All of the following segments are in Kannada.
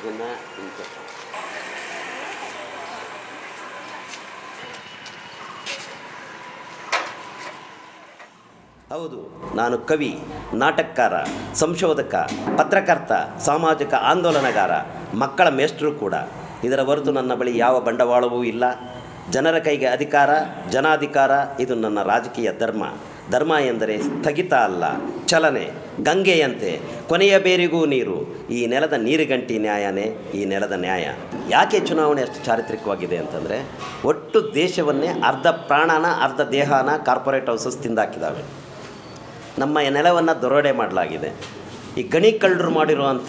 ಇದನ್ನು ಇಂಥ ಹೌದು ನಾನು ಕವಿ ನಾಟಕಕಾರ ಸಂಶೋಧಕ ಪತ್ರಕರ್ತ ಸಾಮಾಜಿಕ ಆಂದೋಲನಗಾರ ಮಕ್ಕಳ ಮೇಷ್ಟ್ರು ಕೂಡ ಇದರ ಹೊರತು ನನ್ನ ಬಳಿ ಯಾವ ಬಂಡವಾಳವೂ ಇಲ್ಲ ಜನರ ಕೈಗೆ ಅಧಿಕಾರ ಜನಾಧಿಕಾರ ಇದು ನನ್ನ ರಾಜಕೀಯ ಧರ್ಮ ಧರ್ಮ ಎಂದರೆ ಸ್ಥಗಿತ ಅಲ್ಲ ಚಲನೆ ಗಂಗೆಯಂತೆ ಕೊನೆಯ ಬೇರಿಗೂ ನೀರು ಈ ನೆಲದ ನೀರುಗಂಟಿ ನ್ಯಾಯನೇ ಈ ನೆಲದ ನ್ಯಾಯ ಯಾಕೆ ಚುನಾವಣೆ ಅಷ್ಟು ಚಾರಿತ್ರಿಕವಾಗಿದೆ ಅಂತಂದರೆ ಒಟ್ಟು ದೇಶವನ್ನೇ ಅರ್ಧ ಪ್ರಾಣನ ಅರ್ಧ ದೇಹನ ಕಾರ್ಪೊರೇಟ್ ಹೌಸಸ್ ತಿಂದಾಕಿದ್ದಾವೆ ನಮ್ಮ ನೆಲವನ್ನು ದರೋಡೆ ಮಾಡಲಾಗಿದೆ ಈ ಗಣಿ ಕಳ್ಳರು ಮಾಡಿರುವಂಥ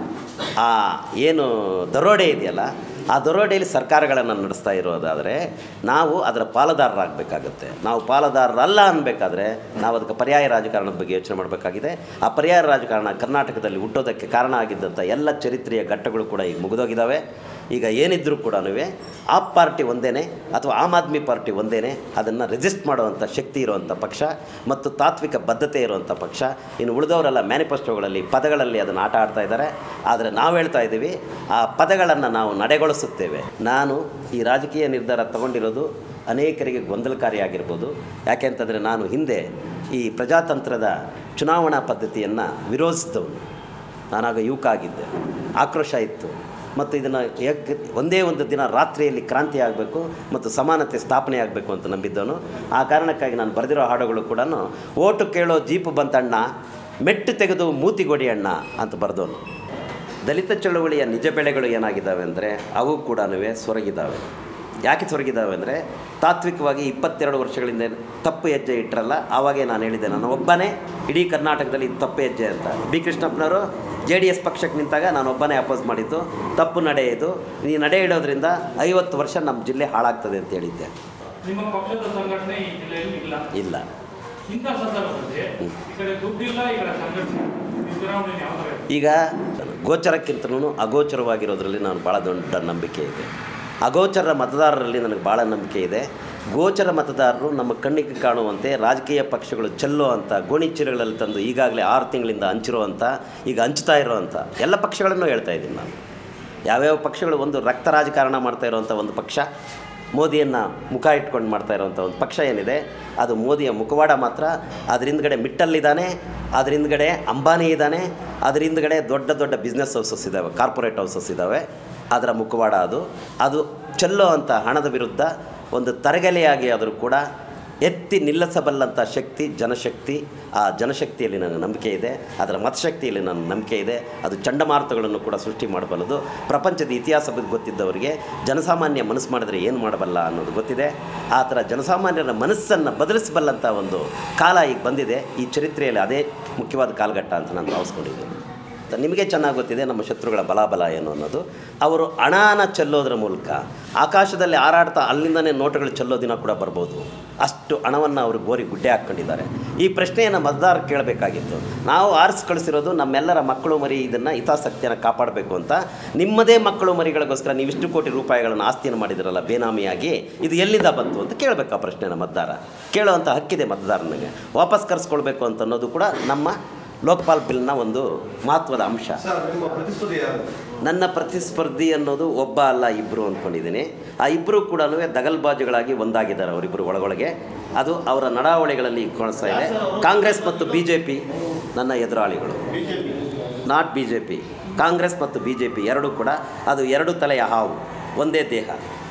ಆ ಏನು ದರೋಡೆ ಇದೆಯಲ್ಲ ಆ ದರೋಡೆಯಲ್ಲಿ ಸರ್ಕಾರಗಳನ್ನು ನಡೆಸ್ತಾ ಇರೋದಾದರೆ ನಾವು ಅದರ ಪಾಲುದಾರರಾಗಬೇಕಾಗುತ್ತೆ ನಾವು ಪಾಲುದಾರರಲ್ಲ ಅನ್ಬೇಕಾದ್ರೆ ನಾವು ಅದಕ್ಕೆ ಪರ್ಯಾಯ ರಾಜಕಾರಣದ ಬಗ್ಗೆ ಯೋಚನೆ ಮಾಡಬೇಕಾಗಿದೆ ಆ ಪರ್ಯಾಯ ರಾಜಕಾರಣ ಕರ್ನಾಟಕದಲ್ಲಿ ಹುಟ್ಟೋದಕ್ಕೆ ಕಾರಣ ಆಗಿದ್ದಂಥ ಎಲ್ಲ ಚರಿತ್ರೆಯ ಘಟ್ಟಗಳು ಕೂಡ ಈಗ ಮುಗಿದೋಗಿದ್ದಾವೆ ಈಗ ಏನಿದ್ರೂ ಕೂಡ ಆಪ್ ಪಾರ್ಟಿ ಒಂದೇ ಅಥವಾ ಆಮ್ ಆದ್ಮಿ ಪಾರ್ಟಿ ಒಂದೇ ಅದನ್ನು ರೆಸಿಸ್ಟ್ ಮಾಡುವಂಥ ಶಕ್ತಿ ಇರುವಂಥ ಪಕ್ಷ ಮತ್ತು ತಾತ್ವಿಕ ಬದ್ಧತೆ ಇರುವಂಥ ಪಕ್ಷ ಇನ್ನು ಉಳಿದವರೆಲ್ಲ ಮ್ಯಾನಿಫೆಸ್ಟೋಗಳಲ್ಲಿ ಪದಗಳಲ್ಲಿ ಅದನ್ನು ಆಟ ಆಡ್ತಾ ಇದ್ದಾರೆ ಆದರೆ ನಾವು ಹೇಳ್ತಾ ಇದ್ದೀವಿ ಆ ಪದಗಳನ್ನು ನಾವು ನಡೆಗೊಳಿಸುತ್ತೇವೆ ನಾನು ಈ ರಾಜಕೀಯ ನಿರ್ಧಾರ ತಗೊಂಡಿರೋದು ಅನೇಕರಿಗೆ ಗೊಂದಲಕಾರಿಯಾಗಿರ್ಬೋದು ಯಾಕೆಂತಂದರೆ ನಾನು ಹಿಂದೆ ಈ ಪ್ರಜಾತಂತ್ರದ ಚುನಾವಣಾ ಪದ್ಧತಿಯನ್ನು ವಿರೋಧಿಸಿದವನು ನಾನಾಗ ಯುವಕ ಆಗಿದ್ದೆ ಆಕ್ರೋಶ ಇತ್ತು ಮತ್ತು ಇದನ್ನು ಏಕ ಒಂದೇ ಒಂದು ದಿನ ರಾತ್ರಿಯಲ್ಲಿ ಕ್ರಾಂತಿ ಆಗಬೇಕು ಮತ್ತು ಸಮಾನತೆ ಸ್ಥಾಪನೆ ಆಗಬೇಕು ಅಂತ ನಂಬಿದ್ದವನು ಆ ಕಾರಣಕ್ಕಾಗಿ ನಾನು ಬರೆದಿರೋ ಹಾಡುಗಳು ಕೂಡ ಓಟು ಕೇಳೋ ಜೀಪು ಬಂತಣ್ಣ ಮೆಟ್ಟು ತೆಗೆದು ಮೂತಿಗೊಡಿ ಅಣ್ಣ ಅಂತ ಬರೆದವನು ದಲಿತ ಚಳವಳಿಯ ನಿಜ ಬೆಳೆಗಳು ಏನಾಗಿದ್ದಾವೆ ಅಂದರೆ ಅವು ಕೂಡ ಸೊರಗಿದ್ದಾವೆ ಯಾಕೆ ಸೊರಗಿದ್ದಾವೆ ಅಂದರೆ ತಾತ್ವಿಕವಾಗಿ ಇಪ್ಪತ್ತೆರಡು ವರ್ಷಗಳಿಂದ ತಪ್ಪು ಹೆಜ್ಜೆ ಇಟ್ಟರಲ್ಲ ಆವಾಗೇ ನಾನು ಹೇಳಿದ್ದೆ ನಾನು ಒಬ್ಬನೇ ಇಡೀ ಕರ್ನಾಟಕದಲ್ಲಿ ಇದು ತಪ್ಪು ಹೆಜ್ಜೆ ಅಂತ ಬಿ ಕೃಷ್ಣಪ್ಪನವರು ಜೆ ಡಿ ಎಸ್ ಪಕ್ಷಕ್ಕೆ ನಿಂತಾಗ ನಾನು ಒಬ್ಬನೇ ಅಪೋಸ್ ಮಾಡಿದ್ದು ತಪ್ಪು ನಡೆ ಇದು ಈ ನಡೆ ಇಡೋದ್ರಿಂದ ಐವತ್ತು ವರ್ಷ ನಮ್ಮ ಜಿಲ್ಲೆ ಹಾಳಾಗ್ತದೆ ಅಂತ ಹೇಳಿದ್ದೆ ನಿಮ್ಮ ಪಕ್ಷದ ಸಂಘಟನೆ ಈ ಜಿಲ್ಲೆಯಲ್ಲಿ ಇಲ್ಲ ಇಲ್ಲ ಇಂಥ ಸಂದರ್ಭದಲ್ಲಿ ಈ ಕಡೆ ದುಡ್ಡಿಲ್ಲ ಈ ಕಡೆ ಸಂಘಟನೆ ಈ ಚುನಾವಣೆ ಯಾವ ಥರ ಇದೆ? ಈಗ ಗೋಚರಕ್ಕಿಂತಲೂ ಅಗೋಚರವಾಗಿರೋದ್ರಲ್ಲಿ ನಾನು ಭಾಳ ದೊಡ್ಡ ನಂಬಿಕೆ ಇದೆ ಅಗೋಚರ ಮತದಾರರಲ್ಲಿ ನನಗೆ ಭಾಳ ನಂಬಿಕೆ ಇದೆ ಗೋಚರ ಮತದಾರರು ನಮ್ಮ ಕಣ್ಣಿಗೆ ಕಾಣುವಂತೆ ರಾಜಕೀಯ ಪಕ್ಷಗಳು ಚೆಲ್ಲೋ ಅಂತ ಗೋಣಿಚೀಲಗಳಲ್ಲಿ ತಂದು ಈಗಾಗಲೇ ಆರು ತಿಂಗಳಿಂದ ಹಂಚಿರುವಂಥ ಈಗ ಹಂಚ್ತಾ ಇರೋವಂಥ ಎಲ್ಲ ಪಕ್ಷಗಳನ್ನು ಹೇಳ್ತಾ ಇದ್ದೀನಿ ನಾನು ಯಾವ್ಯಾವ ಪಕ್ಷಗಳು ಒಂದು ರಕ್ತ ರಾಜಕಾರಣ ಮಾಡ್ತಾ ಇರೋವಂಥ ಒಂದು ಪಕ್ಷ ಮೋದಿಯನ್ನು ಮುಖ ಇಟ್ಕೊಂಡು ಮಾಡ್ತಾ ಇರೋವಂಥ ಒಂದು ಪಕ್ಷ ಏನಿದೆ ಅದು ಮೋದಿಯ ಮುಖವಾಡ ಮಾತ್ರ ಅದ್ರ ಹಿಂದ್ಗಡೆ ಮಿಟ್ಟಲ್ಲಿದ್ದಾನೆ ಅದ್ರ ಹಿಂದ್ಗಡೆ ಅಂಬಾನಿ ಇದ್ದಾನೆ ಅದ್ರ ಹಿಂದ್ಗಡೆ ದೊಡ್ಡ ದೊಡ್ಡ ಬಿಸ್ನೆಸ್ ಹೌಸಸ್ ಇದ್ದಾವೆ ಕಾರ್ಪೊರೇಟ್ ಹೌಸಸ್ ಇದ್ದಾವೆ ಅದರ ಮುಖವಾಡ ಅದು ಅದು ಚೆಲ್ಲೋ ಅಂಥ ಹಣದ ವಿರುದ್ಧ ಒಂದು ತರಗೆಲೆಯಾಗಿ ಆದರೂ ಕೂಡ ಎತ್ತಿ ನಿಲ್ಲಿಸಬಲ್ಲಂಥ ಶಕ್ತಿ ಜನಶಕ್ತಿ ಆ ಜನಶಕ್ತಿಯಲ್ಲಿ ನನಗೆ ನಂಬಿಕೆ ಇದೆ ಅದರ ಮತಶಕ್ತಿಯಲ್ಲಿ ನನ್ನ ನಂಬಿಕೆ ಇದೆ ಅದು ಚಂಡಮಾರುತಗಳನ್ನು ಕೂಡ ಸೃಷ್ಟಿ ಮಾಡಬಲ್ಲದು ಪ್ರಪಂಚದ ಇತಿಹಾಸ ಬಗ್ಗೆ ಗೊತ್ತಿದ್ದವರಿಗೆ ಜನಸಾಮಾನ್ಯ ಮನಸ್ಸು ಮಾಡಿದ್ರೆ ಏನು ಮಾಡಬಲ್ಲ ಅನ್ನೋದು ಗೊತ್ತಿದೆ ಆ ಥರ ಜನಸಾಮಾನ್ಯರ ಮನಸ್ಸನ್ನು ಬದಲಿಸಬಲ್ಲಂಥ ಒಂದು ಕಾಲ ಈಗ ಬಂದಿದೆ ಈ ಚರಿತ್ರೆಯಲ್ಲಿ ಅದೇ ಮುಖ್ಯವಾದ ಕಾಲಘಟ್ಟ ಅಂತ ನಾನು ಭಾವಿಸ್ಕೊಂಡಿದ್ದೀನಿ ಅಂತ ನಿಮಗೆ ಚೆನ್ನಾಗಿ ಗೊತ್ತಿದೆ ನಮ್ಮ ಶತ್ರುಗಳ ಬಲಾಬಲ ಏನು ಅನ್ನೋದು ಅವರು ಹಣನ ಚೆಲ್ಲೋದ್ರ ಮೂಲಕ ಆಕಾಶದಲ್ಲಿ ಹಾರಾಡ್ತಾ ಅಲ್ಲಿಂದನೇ ನೋಟುಗಳು ಚೆಲ್ಲೋ ದಿನ ಕೂಡ ಬರ್ಬೋದು ಅಷ್ಟು ಹಣವನ್ನು ಅವರು ಗೋರಿ ಗುಡ್ಡೆ ಹಾಕ್ಕೊಂಡಿದ್ದಾರೆ ಈ ಪ್ರಶ್ನೆಯನ್ನು ಮತದಾರ ಕೇಳಬೇಕಾಗಿತ್ತು ನಾವು ಆರಿಸಿ ಕಳಿಸಿರೋದು ನಮ್ಮೆಲ್ಲರ ಮಕ್ಕಳು ಮರಿ ಇದನ್ನು ಹಿತಾಸಕ್ತಿಯನ್ನು ಕಾಪಾಡಬೇಕು ಅಂತ ನಿಮ್ಮದೇ ಮಕ್ಕಳು ಮರಿಗಳಿಗೋಸ್ಕರ ನೀವು ಇಷ್ಟು ಕೋಟಿ ರೂಪಾಯಿಗಳನ್ನು ಆಸ್ತಿಯನ್ನು ಮಾಡಿದಿರಲ್ಲ ಬೇನಾಮಿಯಾಗಿ ಇದು ಎಲ್ಲಿಂದ ಬಂತು ಅಂತ ಕೇಳಬೇಕು ಆ ಪ್ರಶ್ನೆನ ಮತದಾರ ಕೇಳುವಂಥ ಹಕ್ಕಿದೆ ಮತದಾರನಿಗೆ ವಾಪಸ್ ಕರೆಸ್ಕೊಳ್ಬೇಕು ಅಂತ ಅನ್ನೋದು ಕೂಡ ನಮ್ಮ ಲೋಕಪಾಲ್ ಬಿಲ್ನ ಒಂದು ಮಹತ್ವದ ಅಂಶ ಸರ್ ನಿಮ್ಮ ಪ್ರತಿಸ್ಪರ್ಧಿ ಯಾರು ನನ್ನ ಪ್ರತಿಸ್ಪರ್ಧಿ ಅನ್ನೋದು ಒಬ್ಬ ಅಲ್ಲ ಇಬ್ಬರು ಅಂದ್ಕೊಂಡಿದ್ದೀನಿ ಆ ಇಬ್ಬರು ಕೂಡ ದಗಲ್ಬಾಜುಗಳಾಗಿ ಒಂದಾಗಿದ್ದಾರೆ ಅವರಿಬ್ಬರು ಒಳಗೊಳಗೆ ಅದು ಅವರ ನಡಾವಳಿಗಳಲ್ಲಿ ಕಾಣಿಸ್ತಾ ಇದೆ ಕಾಂಗ್ರೆಸ್ ಮತ್ತು ಬಿ ಜೆ ಪಿ ನನ್ನ ಎದುರಾಳಿಗಳು BJP not B J P Congress ಮತ್ತು ಬಿ ಜೆ ಪಿ ಎರಡೂ ಕೂಡ ಅದು ಎರಡು ತಲೆಯ ಹಾವು ಒಂದೇ ದೇಹ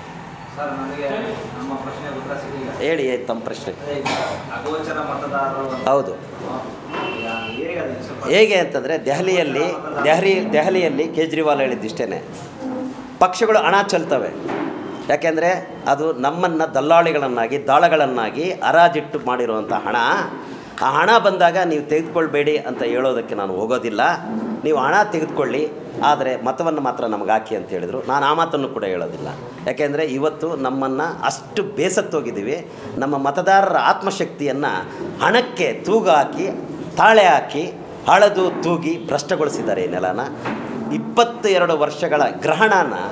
ಸರ್ ನನಗೆ ನಮ್ಮ ಪ್ರಶ್ನೆ ಉತ್ತರ ಸಿಗಲಿಲ್ಲ ಹೇಳಿ ತಮ್ಮ ಪ್ರಶ್ನೆ ಅದೇ ಈಗ ಅಗೋಚರ ಮತದಾರರು ಅಂತ- ಹೌದು ಈಗ ಹೇಗೆ ಅದು ಸ್ವಲ್ಪ ಹೇಗೆ ಅಂತಂದರೆ ದೆಹಲಿಯಲ್ಲಿ ದೆಹಲಿ ದೆಹಲಿಯಲ್ಲಿ ಕೇಜ್ರಿವಾಲ್ ಹೇಳಿದ್ದಿಷ್ಟೇ ಪಕ್ಷಗಳು ಹಣ ಚೆಲ್ತವೆ ಯಾಕೆಂದರೆ ಅದು ನಮ್ಮನ್ನು ದಲ್ಲಾಳಿಗಳನ್ನಾಗಿ ದಾಳಗಳನ್ನಾಗಿ ಹರಾಜಿಟ್ಟು ಮಾಡಿರುವಂಥ ಹಣ ಆ ಹಣ ಬಂದಾಗ ನೀವು ತೆಗೆದುಕೊಳ್ಬೇಡಿ ಅಂತ ಹೇಳೋದಕ್ಕೆ ನಾನು ಹೋಗೋದಿಲ್ಲ ನೀವು ಹಣ ತೆಗೆದುಕೊಳ್ಳಿ ಆದರೆ ಮತವನ್ನು ಮಾತ್ರ ನಮಗೆ ಹಾಕಿ ಅಂತ ಹೇಳಿದರು ನಾನು ಆ ಮಾತನ್ನು ಕೂಡ ಹೇಳೋದಿಲ್ಲ ಯಾಕೆಂದರೆ ಇವತ್ತು ನಮ್ಮನ್ನು ಅಷ್ಟು ಬೇಸತ್ತೋಗಿದ್ದೀವಿ ನಮ್ಮ ಮತದಾರರ ಆತ್ಮಶಕ್ತಿಯನ್ನು ಹಣಕ್ಕೆ ತೂಗು ಹಾಕಿ ತಾಳೆ ಹಾಕಿ ಹಳದು ತೂಗಿ ಭ್ರಷ್ಟಗೊಳಿಸಿದ್ದಾರೆ ಈ ನೆಲನ ಇಪ್ಪತ್ತು ಎರಡು ವರ್ಷಗಳ ಗ್ರಹಣನ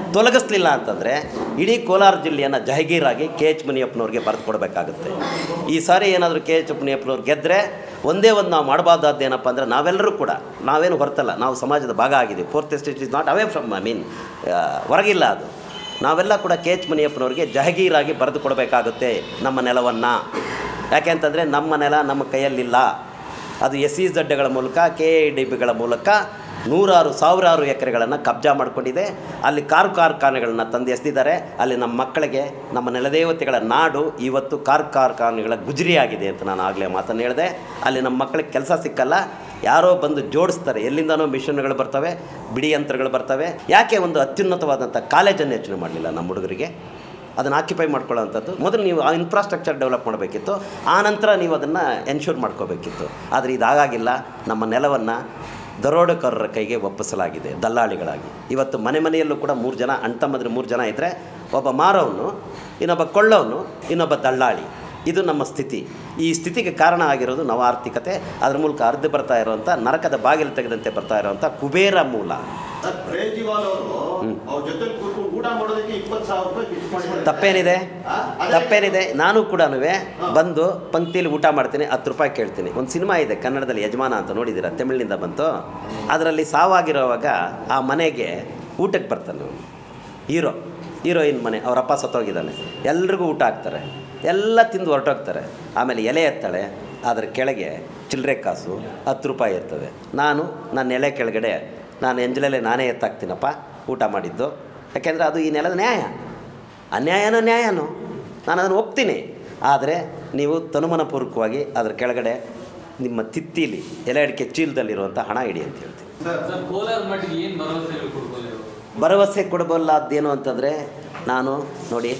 ತೊಲಗಿಸ್ಲಿಲ್ಲ ಅಂತಂದರೆ ಇಡೀ ಕೋಲಾರ ಜಿಲ್ಲೆಯನ್ನು ಜಹಗೀರಾಗಿ ಕೆ ಎಚ್ ಮುನಿಯಪ್ಪನವ್ರಿಗೆ ಬರೆದು ಕೊಡಬೇಕಾಗುತ್ತೆ ಈ ಸಾರಿ ಏನಾದರೂ ಕೆ ಎಚ್ ಮುನಿಯಪ್ಪನವ್ರು ಗೆದ್ದರೆ ಒಂದೇ ಒಂದು ನಾವು ಮಾಡಬಾರ್ದಾದ್ದು ಏನಪ್ಪ ಅಂದರೆ ನಾವೆಲ್ಲರೂ ಕೂಡ ನಾವೇನು ಹೊರತಲ್ಲ ನಾವು ಸಮಾಜದ ಭಾಗ ಆಗಿದ್ದೀವಿ fourth estate is not away from I mean ಹೊರಗಿಲ್ಲ ಅದು ನಾವೆಲ್ಲ ಕೂಡ ಕೆ ಎಚ್ ಮುನಿಯಪ್ಪನವ್ರಿಗೆ ಜಹಗೀರಾಗಿ ಬರೆದು ಕೊಡಬೇಕಾಗುತ್ತೆ ನಮ್ಮ ನೆಲವನ್ನು ಯಾಕೆ ಅಂತಂದರೆ ನಮ್ಮ ನೆಲ ನಮ್ಮ ಕೈಯಲ್ಲಿಲ್ಲ ಅದು ಎಸ್ ಸಿ ಜಡ್ಗಳ ಮೂಲಕ ಕೆ ಎ ಡಿ ಬಿಗಳ ಮೂಲಕ ನೂರಾರು ಸಾವಿರಾರು ಎಕರೆಗಳನ್ನು ಕಬ್ಜಾ ಮಾಡಿಕೊಂಡಿದೆ ಅಲ್ಲಿ ಕಾರು ಕಾರ್ಖಾನೆಗಳನ್ನು ತಂದು ಎಸೆದಿದ್ದಾರೆ ಅಲ್ಲಿ ನಮ್ಮ ಮಕ್ಕಳಿಗೆ ನಮ್ಮ ನೆಲದೇವತೆಗಳ ನಾಡು ಇವತ್ತು ಕಾರ್ ಕಾರ್ಖಾನೆಗಳ ಗುಜರಿಯಾಗಿದೆ ಅಂತ ನಾನು ಆಗಲೇ ಮಾತನ್ನು ಹೇಳಿದೆ ಅಲ್ಲಿ ನಮ್ಮ ಮಕ್ಕಳಿಗೆ ಕೆಲಸ ಸಿಕ್ಕಲ್ಲ ಯಾರೋ ಬಂದು ಜೋಡಿಸ್ತಾರೆ ಎಲ್ಲಿಂದನೋ ಮಿಷನ್ಗಳು ಬರ್ತವೆ ಬಿಡಿ ಯಂತ್ರಗಳು ಬರ್ತವೆ ಯಾಕೆ ಒಂದು ಅತ್ಯುನ್ನತವಾದಂಥ ಕಾಲೇಜನ್ನು ಯೋಚನೆ ಮಾಡಲಿಲ್ಲ ನಮ್ಮ ಹುಡುಗರಿಗೆ ಅದನ್ನು ಆಕ್ಯುಪೈ ಮಾಡ್ಕೊಳ್ಳೋವಂಥದ್ದು ಮೊದಲು ನೀವು ಆ ಇನ್ಫ್ರಾಸ್ಟ್ರಕ್ಚರ್ ಡೆವಲಪ್ ಮಾಡಬೇಕಿತ್ತು ಆ ನಂತರ ನೀವು ಅದನ್ನು ಎನ್ಶೂರ್ ಮಾಡ್ಕೋಬೇಕಿತ್ತು ಆದರೆ ಇದಾಗಿಲ್ಲ ನಮ್ಮ ನೆಲವನ್ನು ದರೋಡೆಕೋರರ ಕೈಗೆ ಒಪ್ಪಿಸಲಾಗಿದೆ ದಲ್ಲಾಳಿಗಳಾಗಿ ಇವತ್ತು ಮನೆ ಮನೆಯಲ್ಲೂ ಕೂಡ ಮೂರು ಜನ ಅಣ್ತಮ್ಮದ್ರೆ ಮೂರು ಜನ ಇದ್ದರೆ ಒಬ್ಬ ಮಾರವನು ಇನ್ನೊಬ್ಬ ಕೊಳ್ಳೋನು ಇನ್ನೊಬ್ಬ ದಳ್ಳಾಳಿ ಇದು ನಮ್ಮ ಸ್ಥಿತಿ ಈ ಸ್ಥಿತಿಗೆ ಕಾರಣ ಆಗಿರೋದು ನವ ಆರ್ಥಿಕತೆ ಅದ್ರ ಮೂಲಕ ಹರಿದು ಬರ್ತಾ ಇರುವಂಥ ನರಕದ ಬಾಗಿಲು ತೆಗೆದಂತೆ ಬರ್ತಾ ಇರುವಂಥ ಕುಬೇರ ಮೂಲ ಸರ್ ಕೇಜ್ರಿವಾಲ್ ಅವರು ಅವ್ರ ಜೊತೆ ಕೂತ್ಕೊಂಡು ಊಟ ಮಾಡೋದಕ್ಕೆ ಇಪ್ಪತ್ತು ಸಾವಿರ ರೂಪಾಯಿ ಫಿಕ್ಸ್ ಮಾಡಿದ್ದಾರೆ ತಪ್ಪೇನಿದೆ ಆ? ಅದೇ- ತಪ್ಪೇನಿದೆ ನಾನು ಕೂಡ ಬಂದು ಪಂಕ್ತಿಯಲ್ಲಿ ಊಟ ಮಾಡ್ತೀನಿ ಹತ್ತು ರೂಪಾಯಿ ಕೇಳ್ತೀನಿ ಒಂದು ಸಿನಿಮಾ ಇದೆ ಕನ್ನಡದಲ್ಲಿ ಯಜಮಾನ ಅಂತ ನೋಡಿದ್ದೀರಾ ತಮಿಳಿನಿಂದ ಬಂತು ಅದರಲ್ಲಿ ಸಾವಾಗಿರೋವಾಗ ಆ ಮನೆಗೆ ಊಟಕ್ಕೆ ಬರ್ತಾನೆ ಅವನು ಹೀರೋ ಹೀರೋಯಿನ್ ಮನೆ ಅವ್ರ ಅಪ್ಪ ಸತ್ತೋಗಿದ್ದಾನೆ ಎಲ್ರಿಗೂ ಊಟ ಹಾಕ್ತಾರೆ ಎಲ್ಲ ತಿಂದು ಹೊರಟೋಗ್ತಾರೆ ಆಮೇಲೆ ಎಲೆ ಎತ್ತಾಳೆ ಅದರ ಕೆಳಗೆ ಚಿಲ್ಲರೆ ಕಾಸು ಹತ್ತು ರೂಪಾಯಿ ಇರ್ತದೆ ನಾನು ನನ್ನ ಎಲೆ ಕೆಳಗಡೆ ನಾನು ಎಂಜಲಲ್ಲೇ ನಾನೇ ಎತ್ತಾಕ್ತೀನಪ್ಪ ಊಟ ಮಾಡಿದ್ದು ಯಾಕೆಂದರೆ ಅದು ಈ ನೆಲದ ನ್ಯಾಯ ಅನ್ಯಾಯನೋ ನ್ಯಾಯನೋ ನಾನು ಅದನ್ನು ಒಪ್ತೀನಿ ಆದರೆ ನೀವು ತನುಮನಪೂರ್ವಕವಾಗಿ ಅದರ ಕೆಳಗಡೆ ನಿಮ್ಮ ತಿತ್ತಿಲಿ ಎಲೆ ಅಡಿಕೆ ಚೀಲದಲ್ಲಿರುವಂಥ ಹಣ ಇಡಿ ಅಂತ ಹೇಳ್ತೀನಿ ಸರ್ ಕೋಲಾರ ಮಟ್ಟಿಗೆ ಏನು ಭರವಸೆಗಳು ಕೊಡ್ಬೋದು ಇವರು? ಭರವಸೆ ಕೊಡಬಲ್ಲಾದ್ದೇನು ಅಂತಂದರೆ ನಾನು ನೋಡಿ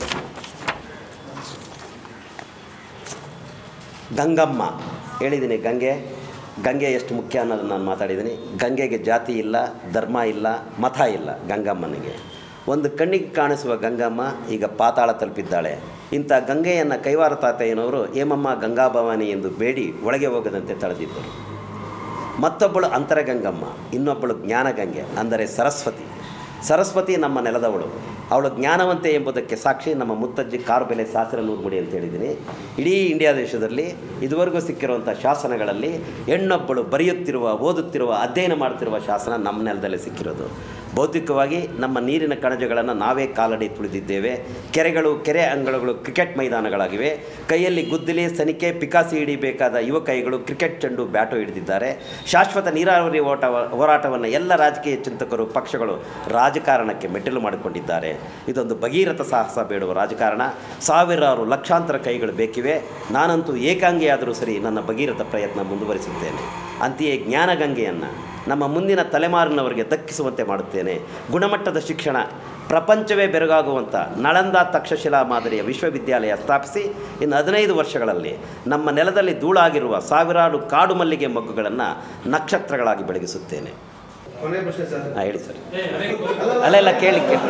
ಗಂಗಮ್ಮ ಹೇಳಿದ್ದೀನಿ ಗಂಗೆ ಗಂಗೆ ಎಷ್ಟು ಮುಖ್ಯ ಅನ್ನೋದನ್ನು ನಾನು ಮಾತಾಡಿದ್ದೀನಿ ಗಂಗೆಗೆ ಜಾತಿ ಇಲ್ಲ ಧರ್ಮ ಇಲ್ಲ ಮತ ಇಲ್ಲ ಗಂಗಮ್ಮನಿಗೆ ಒಂದು ಕಣ್ಣಿಗೆ ಕಾಣಿಸುವ ಗಂಗಮ್ಮ ಈಗ ಪಾತಾಳ ತಲುಪಿದ್ದಾಳೆ ಇಂಥ ಗಂಗೆಯನ್ನು ಕೈವಾರ ತಾತಯ್ಯನವರು ಹೇಮಮ್ಮ ಗಂಗಾಭವಾನಿ ಎಂದು ಬೇಡಿ ಒಳಗೆ ಹೋಗದಂತೆ ತಳೆದಿದ್ದರು ಮತ್ತೊಬ್ಬಳು ಅಂತರಗಂಗಮ್ಮ ಇನ್ನೊಬ್ಬಳು ಜ್ಞಾನಗಂಗೆ ಅಂದರೆ ಸರಸ್ವತಿ ಸರಸ್ವತಿ ನಮ್ಮ ನೆಲದವಳು ಅವಳು ಜ್ಞಾನವಂತೆ ಎಂಬುದಕ್ಕೆ ಸಾಕ್ಷಿ ನಮ್ಮ ಮುತ್ತಜ್ಜಿ ಕಾರು ಬೆಲೆ ಸಾಸಿರ ನೂರ್ಮುಡಿ ಅಂತ ಹೇಳಿದ್ದೀನಿ ಇಡೀ ಇಂಡಿಯಾ ದೇಶದಲ್ಲಿ ಇದುವರೆಗೂ ಸಿಕ್ಕಿರುವಂಥ ಶಾಸನಗಳಲ್ಲಿ ಹೆಣ್ಣೊಬ್ಬಳು ಬರೆಯುತ್ತಿರುವ ಓದುತ್ತಿರುವ ಅಧ್ಯಯನ ಮಾಡ್ತಿರುವ ಶಾಸನ ನಮ್ಮ ನೆಲದಲ್ಲಿ ಸಿಕ್ಕಿರೋದು ಭೌತಿಕವಾಗಿ ನಮ್ಮ ನೀರಿನ ಕಣಜಗಳನ್ನು ನಾವೇ ಕಾಲಡಿ ತುಳಿದಿದ್ದೇವೆ ಕೆರೆಗಳು ಕೆರೆ ಅಂಗಳಗಳು ಕ್ರಿಕೆಟ್ ಮೈದಾನಗಳಾಗಿವೆ ಕೈಯಲ್ಲಿ ಗುದ್ದಲಿ ಸನಿಕೆ ಪಿಕಾಸಿ ಹಿಡಿಬೇಕಾದ ಯುವ ಕೈಗಳು ಕ್ರಿಕೆಟ್ ಚೆಂಡು ಬ್ಯಾಟು ಹಿಡಿದಿದ್ದಾರೆ ಶಾಶ್ವತ ನೀರಾವರಿ ಓಟ ಹೋರಾಟವನ್ನು ಎಲ್ಲ ರಾಜಕೀಯ ಚಿಂತಕರು ಪಕ್ಷಗಳು ರಾಜಕಾರಣಕ್ಕೆ ಮೆಟ್ಟಿಲು ಮಾಡಿಕೊಂಡಿದ್ದಾರೆ ಇದೊಂದು ಭಗೀರಥ ಸಾಹಸ ಬೇಡುವ ರಾಜಕಾರಣ ಸಾವಿರಾರು ಲಕ್ಷಾಂತರ ಕೈಗಳು ಬೇಕಿವೆ ನಾನಂತೂ ಏಕಾಂಗಿಯಾದರೂ ಸರಿ ನನ್ನ ಭಗೀರಥ ಪ್ರಯತ್ನ ಮುಂದುವರಿಸುತ್ತೇನೆ ಅಂತೆಯೇ ಜ್ಞಾನಗಂಗೆಯನ್ನು ನಮ್ಮ ಮುಂದಿನ ತಲೆಮಾರಿನವರಿಗೆ ದಕ್ಕಿಸುವಂತೆ ಮಾಡುತ್ತೇನೆ ಗುಣಮಟ್ಟದ ಶಿಕ್ಷಣ ಪ್ರಪಂಚವೇ ಬೆರಗಾಗುವಂಥ ನಳಂದ ತಕ್ಷಶಿಲಾ ಮಾದರಿಯ ವಿಶ್ವವಿದ್ಯಾಲಯ ಸ್ಥಾಪಿಸಿ ಇನ್ನು ಹದಿನೈದು ವರ್ಷಗಳಲ್ಲಿ ನಮ್ಮ ನೆಲದಲ್ಲಿ ಧೂಳಾಗಿರುವ ಸಾವಿರಾರು ಕಾಡು ಮಲ್ಲಿಗೆ ಮೊಗ್ಗುಗಳನ್ನು ನಕ್ಷತ್ರಗಳಾಗಿ ಬೆಳಗಿಸುತ್ತೇನೆ ಕೊನೆಯ ಪ್ರಶ್ನೆ ಸರ್ ಹಾಂ ಹೇಳಿ ಸರ್ ಏ, ಅದೇ ಅಲ್ಲೆಲ್ಲ ಕೇಳಿ ಕೇಳಿ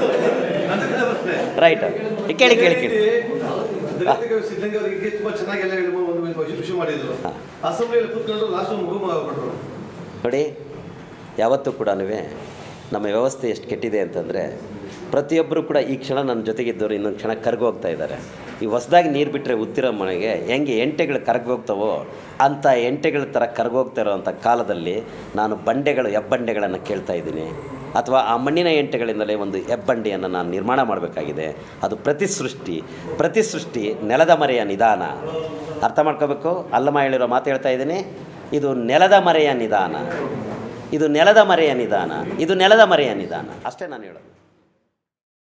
ರೈಟ್ ಕೇಳಿ ಕೇಳಿ ಕೇಳಿ ದಲಿತ ಸಿದ್ಧಲಿಂಗ ಅವರಿಗೆ ತುಂಬಾ ಚೆನ್ನಾಗಿ ಎಲ್ಲ ಹೇಳಿ ಒಂದು ವಿಷಯ ಮಾಡಿದ್ರು ಹಾ. ಅಸೆಂಬ್ಲಿಯಲ್ಲಿ ಕೂತ್ಕೊಂಡು ಲಾಸ್ಟ್ ಮಗು ಕೊಟ್ಟರು ನೋಡಿ ಯಾವತ್ತೂ ಕೂಡ ನಮ್ಮ ವ್ಯವಸ್ಥೆ ಎಷ್ಟು ಕೆಟ್ಟಿದೆ ಅಂತಂದರೆ ಪ್ರತಿಯೊಬ್ಬರು ಕೂಡ ಈ ಕ್ಷಣ ನನ್ನ ಜೊತೆಗಿದ್ದವರು ಇನ್ನೊಂದು ಕ್ಷಣ ಕರ್ಗೋಗ್ತಾ ಇದ್ದಾರೆ ಈ ಹೊಸ್ದಾಗಿ ನೀರು ಬಿಟ್ಟರೆ ಉತ್ತಿರೋ ಮನೆಗೆ ಹೆಂಗೆ ಎಂಟೆಗಳು ಕರಗೋಗ್ತಾವೋ ಅಂಥ ಎಂಟೆಗಳ ಥರ ಕರಗೋಗ್ತಾ ಇರೋವಂಥ ಕಾಲದಲ್ಲಿ ನಾನು ಬಂಡೆಗಳು ಹೆಬ್ಬಂಡೆಗಳನ್ನು ಕೇಳ್ತಾ ಇದ್ದೀನಿ ಅಥವಾ ಆ ಮಣ್ಣಿನ ಎಂಟೆಗಳಿಂದಲೇ ಒಂದು ಹೆಬ್ಬಂಡಿಯನ್ನು ನಾನು ನಿರ್ಮಾಣ ಮಾಡಬೇಕಾಗಿದೆ ಅದು ಪ್ರತಿ ಸೃಷ್ಟಿ ಪ್ರತಿ ಸೃಷ್ಟಿ ನೆಲದ ಮರೆಯ ನಿಧಾನ ಅರ್ಥ ಮಾಡ್ಕೋಬೇಕು ಅಲ್ಲಮ್ಮ ಹೇಳಿರೋ ಮಾತು ಹೇಳ್ತಾ ಇದ್ದೀನಿ ಇದು ನೆಲದ ಮರೆಯ ನಿಧಾನ ಇದು ನೆಲದ ಮರೆಯ ನಿಧಾನ ಇದು ನೆಲದ ಮರೆಯ ನಿಧಾನ ಅಷ್ಟೇ ನಾನು ಹೇಳೋದು